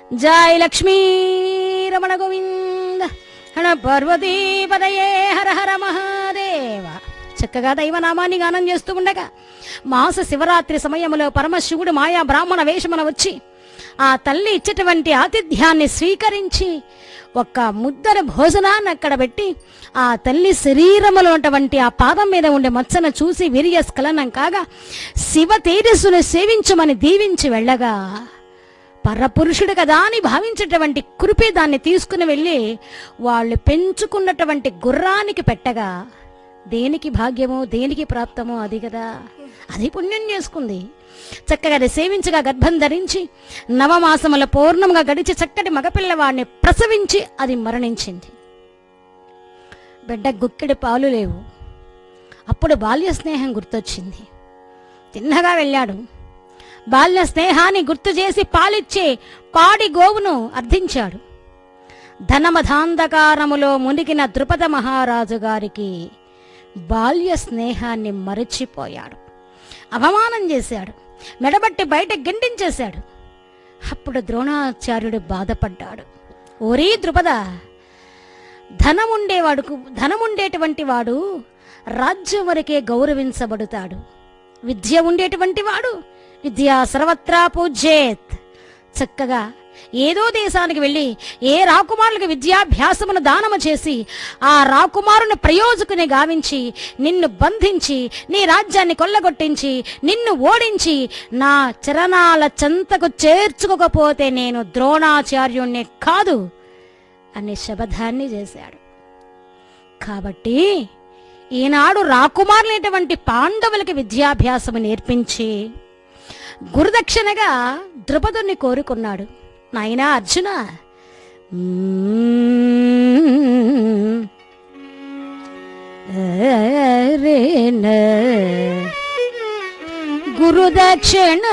జై లక్ష్మీ రమణ గోవింద హర పార్వతీ పదయే హర హర మహాదేవ చక్కగా దైవనామాన్ని గానం చేస్తూ ఉండగా మాస శివరాత్రి సమయంలో పరమశివుడు మాయా బ్రాహ్మణ వేషమున వచ్చి ఆ తల్లి ఇచ్చేటువంటి ఆతిథ్యాన్ని స్వీకరించి ఒక్క ముద్దర భోజనాన్ని అక్కడ పెట్టి ఆ తల్లి శరీరములో ఉన్నటువంటి ఆ పాదం మీద ఉండే మచ్చను చూసి వీర్యస్ఖలనం కాగా శివ తేజస్సును సేవించమని దీవించి వెళ్ళగా పరపురుషుడు కదా అని భావించేటువంటి కురిపి దాన్ని తీసుకుని వెళ్ళి వాళ్ళు పెంచుకున్నటువంటి గుర్రానికి పెట్టగా దేనికి భాగ్యమో దేనికి ప్రాప్తమో అది కదా అది పుణ్యం చేసుకుంది చక్కగా అది సేవించగా గర్భం ధరించి నవమాసముల పూర్ణంగా గడిచి చక్కటి మగపిల్లవాడిని ప్రసవించి అది మరణించింది బిడ్డ గుక్కెడి పాలు లేవు అప్పుడు బాల్య స్నేహం గుర్తొచ్చింది తిన్నగా వెళ్ళాడు బాల్య స్నేహాన్ని గుర్తు చేసి పాలిచ్చే పాడి గోవును అర్థించాడు ధనమధాంధకారములో మునిగిన ద్రుపద మహారాజు గారికి బాల్య స్నేహాన్ని మరచిపోయాడు అవమానం చేశాడు మెడబట్టి బయట గెంటించేశాడు అప్పుడు ద్రోణాచార్యుడు బాధపడ్డాడు ఓరీ ద్రుపద ధనముండేవాడుకు ధనముండేటువంటి వాడు రాజ్యం వరకే గౌరవించబడుతాడు విద్య ఉండేటువంటి వాడు విద్య సర్వత్రా పూజ్యేత్ చక్కగా ఏదో దేశానికి వెళ్ళి ఏ రాకుమారులకు విద్యాభ్యాసమును దానము చేసి ఆ రాకుమారుని ప్రయోజకుని గావించి నిన్ను బంధించి నీ రాజ్యాన్ని కొల్లగొట్టించి నిన్ను ఓడించి నా చరణాల చెంతకు చేర్చుకోకపోతే నేను ద్రోణాచార్యుణ్ణి కాదు అనే శబదాన్ని చేశాడు కాబట్టి ఈనాడు రాకుమారులైనటువంటి పాండవులకి విద్యాభ్యాసము నేర్పించి గురుదక్షిణగా ద్రుపదుని కోరుకున్నాడు నాయనా అర్జున మ్మ్. అరేన. గురుదక్షిణ